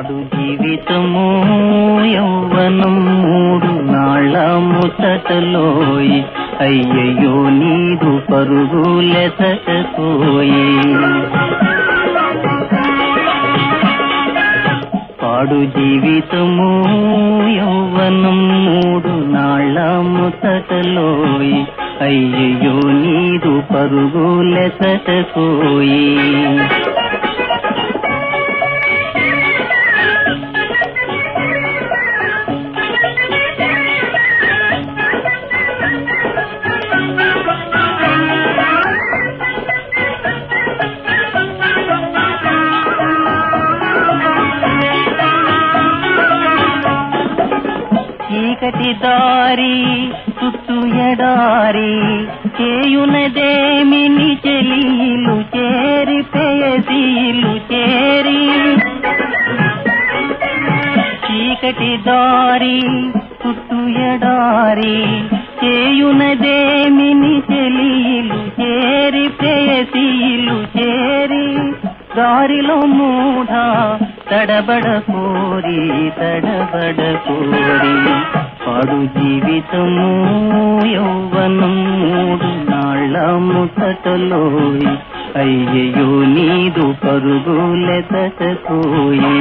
పాడు జీవితము యౌవనం మూడు నాళ్ళ ముచ్చటలోయి అయ్యయ్యో నీదు పరుగులెసటకోయి పాడు జీవితము యౌవనం మూడు నాళ్ళ ముచ్చటలోయి అయ్యయ్యో నీదు పరుగులెసటకోయి చీకటి దారి చుట్టూ ఎడారి చేయునదేమిని చెలీలు చేరి పేసీలు చేరి చీకటి దారి చుట్టూ ఎడారి చేయునదేమిని చెలీలు చేరి పేసీలు చేరి దారిలో మూఢ తడబడ కోరి తడబడ కోరి పాడు జీవితము యౌవనం మూడు నాళ్ళ ముసటలోయి అయ్యయ్యో నీదు పరుగులెతకోయి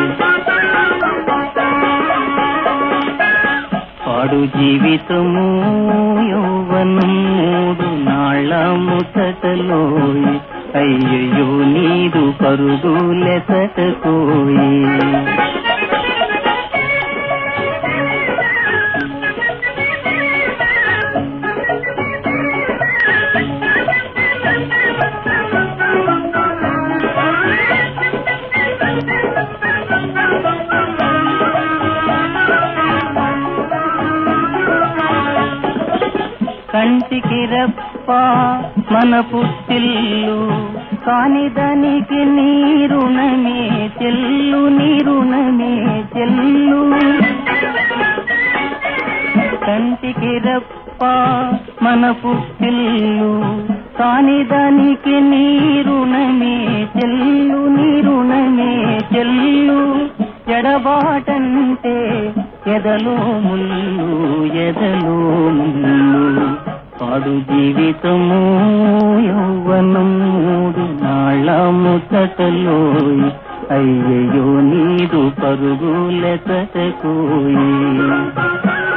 పాడు జీవితము యౌవనం మూడు నాళ్ళ ముసటలోయి అయ్యయ్యో నీదు పరుగులెతకోయి కంటికి రెప్ప మన పుట్టిల్లు కాని దానికి నీరుణమే చెల్లు నీరుణమే చెల్లు కంటికి రెప్ప మన పుట్టిల్లు కాని దానికి నీరుణమే చెల్లు నీరుణమే చెల్లు ఎడబాటంటే ఎదలో ముళ్ళు ఎదలో ముళ్ళు పాడు జీవితము యౌవనం మూడు నాళ్ళ ముచ్చటలోయి అయ్యయ్యో నీదు పరుగులెతకోయి